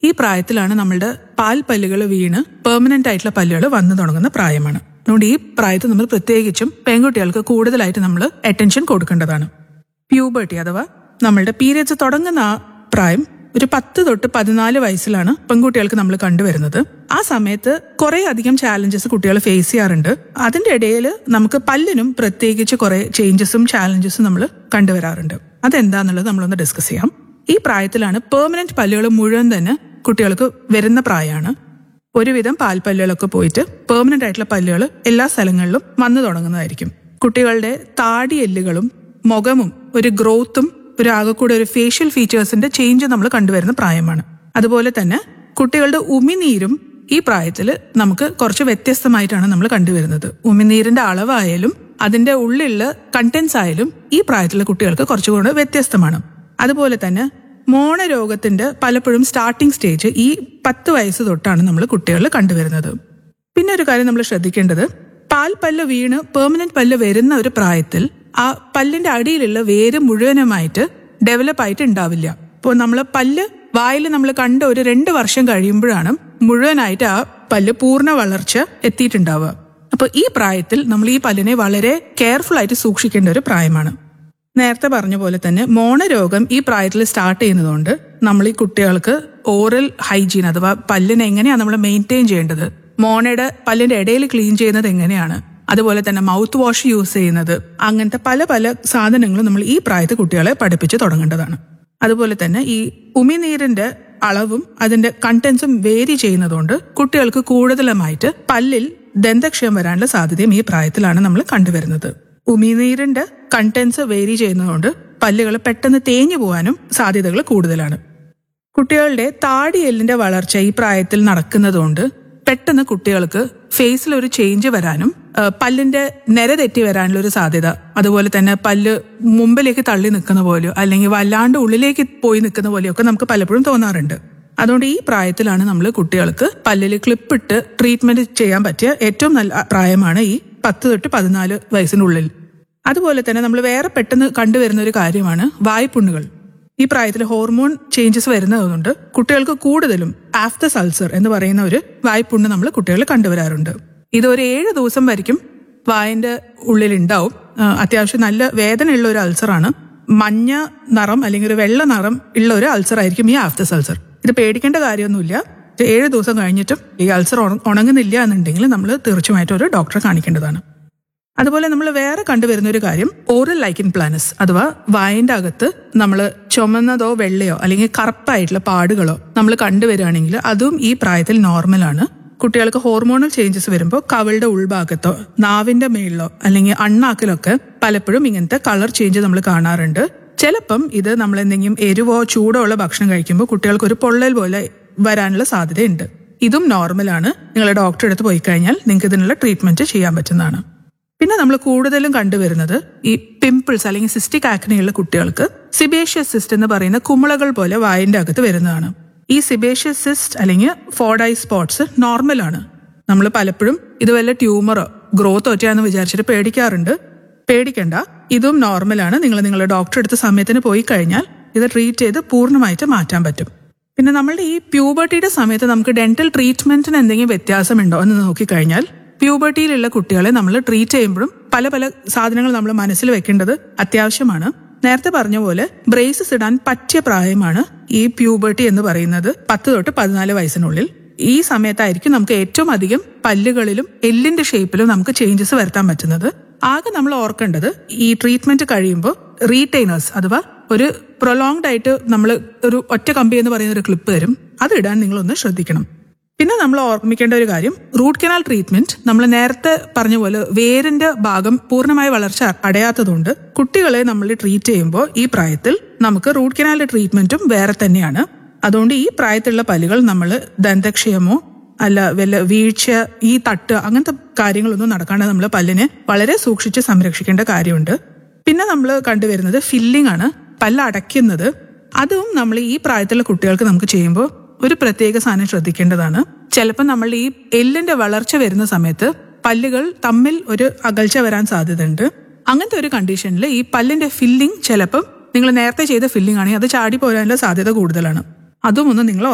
ഈ പ്രായത്തിലാണ് നമ്മളുടെ പാൽ പല്ലുകൾ വീണ് പെർമനന്റ് ആയിട്ടുള്ള പല്ലുകൾ വന്നു തുടങ്ങുന്ന പ്രായമാണ് അതുകൊണ്ട് ഈ പ്രായത്തിൽ നമ്മൾ പ്രത്യേകിച്ചും പെൺകുട്ടികൾക്ക് കൂടുതലായിട്ട് നമ്മൾ അറ്റൻഷൻ കൊടുക്കേണ്ടതാണ് പ്യൂബർട്ടി അഥവാ നമ്മളുടെ പീരിയഡ്സ് തുടങ്ങുന്ന ആ പ്രായം ഒരു പത്ത് തൊട്ട് പതിനാല് വയസ്സിലാണ് പെൺകുട്ടികൾക്ക് നമ്മൾ കണ്ടുവരുന്നത് ആ സമയത്ത് കുറെ അധികം ചാലഞ്ചസ് കുട്ടികൾ ഫേസ് ചെയ്യാറുണ്ട് അതിന്റെ ഇടയിൽ നമുക്ക് പല്ലിനും പ്രത്യേകിച്ച് കുറെ ചേഞ്ചസും ചാലഞ്ചസും നമ്മൾ കണ്ടുവരാറുണ്ട് അതെന്താന്നുള്ളത് നമ്മളൊന്ന് ഡിസ്കസ് ചെയ്യാം ഈ പ്രായത്തിലാണ് പെർമനന്റ് പല്ലുകൾ മുഴുവൻ തന്നെ കുട്ടികൾക്ക് വരുന്ന പ്രായമാണ് ഒരുവിധം പാൽപ്പല്ലുകളൊക്കെ പോയിട്ട് പെർമനന്റ് ആയിട്ടുള്ള പല്ലുകൾ എല്ലാ സ്ഥലങ്ങളിലും വന്നു തുടങ്ങുന്നതായിരിക്കും കുട്ടികളുടെ താടി എല്ലുകളും മുഖമും ഒരു ഗ്രോത്തും ഒരു ആകെക്കൂടെ ഒരു ഫേഷ്യൽ ഫീച്ചേഴ്സിന്റെ ചേഞ്ച് നമ്മൾ കണ്ടുവരുന്ന പ്രായമാണ് അതുപോലെ തന്നെ കുട്ടികളുടെ ഉമിനീരും ഈ പ്രായത്തിൽ നമുക്ക് കുറച്ച് വ്യത്യസ്തമായിട്ടാണ് നമ്മൾ കണ്ടുവരുന്നത് ഉമിനീരിന്റെ അളവായാലും അതിന്റെ ഉള്ളിലുള്ള കണ്ടന്റ്സ് ആയാലും ഈ പ്രായത്തിലുള്ള കുട്ടികൾക്ക് കുറച്ചുകൂടെ വ്യത്യസ്തമാണ് അതുപോലെ തന്നെ മോണരോഗത്തിന്റെ പലപ്പോഴും സ്റ്റാർട്ടിംഗ് സ്റ്റേജ് ഈ പത്ത് വയസ്സ് തൊട്ടാണ് നമ്മൾ കുട്ടികളിൽ കണ്ടുവരുന്നത് പിന്നെ ഒരു കാര്യം നമ്മൾ ശ്രദ്ധിക്കേണ്ടത് പാൽ പല്ല് വീണ് പെർമനന്റ് പല്ല് വരുന്ന ഒരു പ്രായത്തിൽ ആ പല്ലിന്റെ അടിയിലുള്ള വേര് മുഴുവനുമായിട്ട് ഡെവലപ്പ് ആയിട്ട് ഉണ്ടാവില്ല ഇപ്പോൾ നമ്മൾ പല്ല് വായിൽ നമ്മൾ കണ്ട ഒരു രണ്ട് വർഷം കഴിയുമ്പോഴാണ് മുഴുവനായിട്ട് ആ പല്ല് പൂർണ്ണ വളർച്ച എത്തിയിട്ടുണ്ടാവുക അപ്പോൾ ഈ പ്രായത്തിൽ നമ്മൾ ഈ പല്ലിനെ വളരെ കെയർഫുൾ ആയിട്ട് സൂക്ഷിക്കേണ്ട ഒരു പ്രായമാണ് നേരത്തെ പറഞ്ഞ പോലെ തന്നെ മോണരോഗം ഈ പ്രായത്തിൽ സ്റ്റാർട്ട് ചെയ്യുന്നതുകൊണ്ട് നമ്മൾ ഈ കുട്ടികൾക്ക് ഓറൽ ഹൈജീൻ അഥവാ പല്ലിനെ എങ്ങനെയാണ് നമ്മൾ മെയിൻറ്റെയിൻ ചെയ്യേണ്ടത് മോണയുടെ പല്ലിന്റെ ഇടയിൽ ക്ലീൻ ചെയ്യുന്നത് എങ്ങനെയാണ് അതുപോലെ തന്നെ മൗത്ത് വാഷ് യൂസ് ചെയ്യുന്നത് അങ്ങനത്തെ പല പല സാധനങ്ങളും നമ്മൾ ഈ പ്രായത്തിൽ കുട്ടികളെ പഠിപ്പിച്ച് തുടങ്ങേണ്ടതാണ് അതുപോലെ തന്നെ ഈ ഉമിനീരിന്റെ അളവും അതിന്റെ കണ്ടന്റ്സും വേരി ചെയ്യുന്നതുകൊണ്ട് കുട്ടികൾക്ക് കൂടുതലുമായിട്ട് പല്ലിൽ ദന്തക്ഷയം വരാനുള്ള സാധ്യതയും ഈ പ്രായത്തിലാണ് നമ്മൾ കണ്ടുവരുന്നത് ഉമിനീരിന്റെ കണ്ടന്റ്സ് വേരി ചെയ്യുന്നതുകൊണ്ട് പല്ലുകൾ പെട്ടെന്ന് തേഞ്ഞു പോകാനും സാധ്യതകൾ കൂടുതലാണ് കുട്ടികളുടെ താടി എല്ലിന്റെ വളർച്ച ഈ പ്രായത്തിൽ നടക്കുന്നതുകൊണ്ട് പെട്ടെന്ന് കുട്ടികൾക്ക് ഫേസിൽ ഒരു ചേഞ്ച് വരാനും ആ, പല്ലിന്റെ നിര തെറ്റി വരാനുള്ള ഒരു സാധ്യത അതുപോലെ തന്നെ പല്ല് മുമ്പിലേക്ക് തള്ളി നിൽക്കുന്ന പോലെയോ അല്ലെങ്കിൽ വല്ലാണ്ട് ഉള്ളിലേക്ക് പോയി നിൽക്കുന്ന പോലെയോ ഒക്കെ നമുക്ക് പലപ്പോഴും തോന്നാറുണ്ട് അതുകൊണ്ട് ഈ പ്രായത്തിലാണ് നമ്മൾ കുട്ടികൾക്ക് പല്ലിൽ ക്ലിപ്പിട്ട് ട്രീറ്റ്മെന്റ് ചെയ്യാൻ പറ്റിയ ഏറ്റവും നല്ല പ്രായമാണ് ഈ പത്ത് തൊട്ട് പതിനാല് വയസ്സിനുള്ളിൽ അതുപോലെ തന്നെ നമ്മൾ വേറെ പെട്ടെന്ന് കണ്ടുവരുന്ന ഒരു കാര്യമാണ് വായ്പുണ്ണുകൾ ഈ പ്രായത്തിൽ ഹോർമോൺ ചേഞ്ചസ് വരുന്നതുകൊണ്ട് കുട്ടികൾക്ക് കൂടുതലും ആഫ്റ്റർ അൾസർ എന്ന് പറയുന്ന ഒരു വായ്പുണ്ണ് നമ്മൾ കുട്ടികൾ കണ്ടുവരാറുണ്ട് ഇത് ഒരു ഏഴ് ദിവസം വரைക്കും വായന്റെ ഉള്ളിൽ ഉണ്ടാവും ആ, അത്യാവശ്യം നല്ല വേദനയുള്ള ഒരു അൾസറാണ് മഞ്ഞ നിറം അല്ലെങ്കിൽ ഒരു വെള്ള നിറം ഉള്ള ഒരു അൾസർ ആയിരിക്കും ഈ ആഫ്റ്റർ അൾസർ ഇത് പേടിക്കേണ്ട കാര്യമൊന്നുമില്ല ഇത് ഏഴ് ദിവസം കഴിഞ്ഞിട്ടും ഈ അൾസർ ഉണ- ഉണങ്ങുന്നില്ല എന്നുണ്ടെങ്കിൽ നമ്മൾ തീർച്ചയായിട്ടും ഒരു ഡോക്ടറെ കാണിക്കേണ്ടതാണ് അതുപോലെ നമ്മൾ വേറെ കണ്ടുവരുന്ന ഒരു കാര്യം ഓറൽ ലൈക്കിൻ പ്ലാനസ് അഥവാ വായന്റെ അകത്ത് നമ്മൾ ചുമന്നതോ വെള്ളയോ അല്ലെങ്കിൽ കറുപ്പായിട്ടുള്ള പാടുകളോ നമ്മൾ കണ്ടുവരികയാണെങ്കിൽ അതും ഈ പ്രായത്തിൽ നോർമലാണ് കുട്ടികൾക്ക് ഹോർമോണൽ ചേഞ്ചസ് വരുമ്പോൾ കവളുടെ ഉൾഭാഗത്തോ നാവിന്റെ മേളിലോ അല്ലെങ്കിൽ അണ്ണാക്കിലൊക്കെ പലപ്പോഴും ഇങ്ങനത്തെ കളർ ചേഞ്ച് നമ്മൾ കാണാറുണ്ട് ചിലപ്പം ഇത് നമ്മൾ എന്തെങ്കിലും എരിവോ ചൂടോ ഉള്ള ഭക്ഷണം കഴിക്കുമ്പോൾ കുട്ടികൾക്ക് ഒരു പൊള്ളൽ പോലെ വരാനുള്ള സാധ്യതയുണ്ട് ഇതും നോർമലാണ് നിങ്ങൾ ഡോക്ടറെ അടുത്ത് പോയി കഴിഞ്ഞാൽ നിങ്ങൾക്ക് ഇതിനുള്ള ട്രീറ്റ്മെന്റ് ചെയ്യാൻ പറ്റുന്നതാണ് പിന്നെ നമ്മൾ കൂടുതലും കണ്ടുവരുന്നത് ഈ പിമ്പിൾസ് അല്ലെങ്കിൽ സിസ്റ്റിക് ആക്നെയുള്ള കുട്ടികൾക്ക് സിബേഷ്യസ് സിസ്റ്റ് എന്ന് പറയുന്ന കുമിളകൾ പോലെ വായന്റെ അകത്ത് വരുന്നതാണ് ഈ സിബേഷ്യസ് സിസ്റ്റ് അല്ലെങ്കിൽ ഫോഡൈ സ്പോട്സ് നോർമലാണ് നമ്മൾ പലപ്പോഴും ഇത് വല്ല ട്യൂമറോ ഗ്രോത്തോ ഒറ്റയാന്ന് വിചാരിച്ചിട്ട് പേടിക്കാറുണ്ട് പേടിക്കണ്ട ഇതും നോർമലാണ് നിങ്ങൾ നിങ്ങളുടെ ഡോക്ടറെ അടുത്ത സമയത്തിന് പോയി കഴിഞ്ഞാൽ ഇത് ട്രീറ്റ് ചെയ്ത് പൂർണ്ണമായിട്ട് മാറ്റാൻ പറ്റും പിന്നെ നമ്മളുടെ ഈ പ്യൂബർട്ടിയുടെ സമയത്ത് നമുക്ക് ഡെന്റൽ ട്രീറ്റ്മെന്റിന് എന്തെങ്കിലും വ്യത്യാസമുണ്ടോ എന്ന് നോക്കിക്കഴിഞ്ഞാൽ പ്യൂബർട്ടിയിലുള്ള കുട്ടികളെ നമ്മൾ ട്രീറ്റ് ചെയ്യുമ്പോഴും പല പല സാധനങ്ങൾ നമ്മൾ മനസ്സിൽ വെക്കേണ്ടത് അത്യാവശ്യമാണ് നേരത്തെ പറഞ്ഞ പോലെ ബ്രേസസ് ഇടാൻ പറ്റിയ പ്രായമാണ് ഈ പ്യൂബർട്ടി എന്ന് പറയുന്നത് പത്ത് തൊട്ട് പതിനാല് വയസ്സിനുള്ളിൽ ഈ സമയത്തായിരിക്കും നമുക്ക് ഏറ്റവും അധികം പല്ലുകളിലും എല്ലിന്റെ ഷേപ്പിലും നമുക്ക് ചേഞ്ചസ് വരുത്താൻ പറ്റുന്നത് ആകെ നമ്മൾ ഓർക്കേണ്ടത് ഈ ട്രീറ്റ്മെന്റ് കഴിയുമ്പോൾ റീറ്റെയിനേഴ്സ് അഥവാ ഒരു പ്രൊലോങ്ഡ് ആയിട്ട് നമ്മൾ ഒരു ഒറ്റ കമ്പി എന്ന് പറയുന്ന ഒരു ക്ലിപ്പ് വരും അത് ഇടാൻ നിങ്ങളൊന്ന് ശ്രദ്ധിക്കണം പിന്നെ നമ്മൾ ഓർമ്മിക്കേണ്ട ഒരു കാര്യം റൂട്ട് കനാൽ ട്രീറ്റ്മെന്റ് നമ്മൾ നേരത്തെ പറഞ്ഞ പോലെ വേരിന്റെ ഭാഗം പൂർണ്ണമായ വളർച്ച അടയാത്തതുകൊണ്ട് കുട്ടികളെ നമ്മൾ ട്രീറ്റ് ചെയ്യുമ്പോൾ ഈ പ്രായത്തിൽ നമുക്ക് റൂട്ട് കനാലിന്റെ ട്രീറ്റ്മെന്റും വേറെ തന്നെയാണ് അതുകൊണ്ട് ഈ പ്രായത്തിലുള്ള പല്ലുകൾ നമ്മൾ ദന്തക്ഷയമോ അല്ല വല്ല വീഴ്ച ഈ തട്ട് അങ്ങനത്തെ കാര്യങ്ങളൊന്നും നടക്കാണ്ട് നമ്മൾ പല്ലിനെ വളരെ സൂക്ഷിച്ച് സംരക്ഷിക്കേണ്ട കാര്യമുണ്ട് പിന്നെ നമ്മൾ കണ്ടുവരുന്നത് ഫില്ലിംഗ് ആണ് പല്ല് അടയ്ക്കുന്നത് അതും നമ്മൾ ഈ പ്രായത്തിലുള്ള കുട്ടികൾക്ക് നമുക്ക് ചെയ്യുമ്പോൾ ഒരു പ്രത്യേക സാധനം ശ്രദ്ധിക്കേണ്ടതാണ് ചിലപ്പോൾ നമ്മൾ ഈ എല്ലിന്റെ വളർച്ച വരുന്ന സമയത്ത് പല്ലുകൾ തമ്മിൽ ഒരു അകൽച്ച വരാൻ സാധ്യതയുണ്ട് അങ്ങനത്തെ ഒരു കണ്ടീഷനിൽ ഈ പല്ലിന്റെ ഫില്ലിംഗ് ചിലപ്പം നിങ്ങൾ നേരത്തെ ചെയ്ത ഫില്ലിംഗ് ആണെങ്കിൽ അത് ചാടി പോരാനുള്ള സാധ്യത കൂടുതലാണ് അതും ഒന്ന് നിങ്ങൾ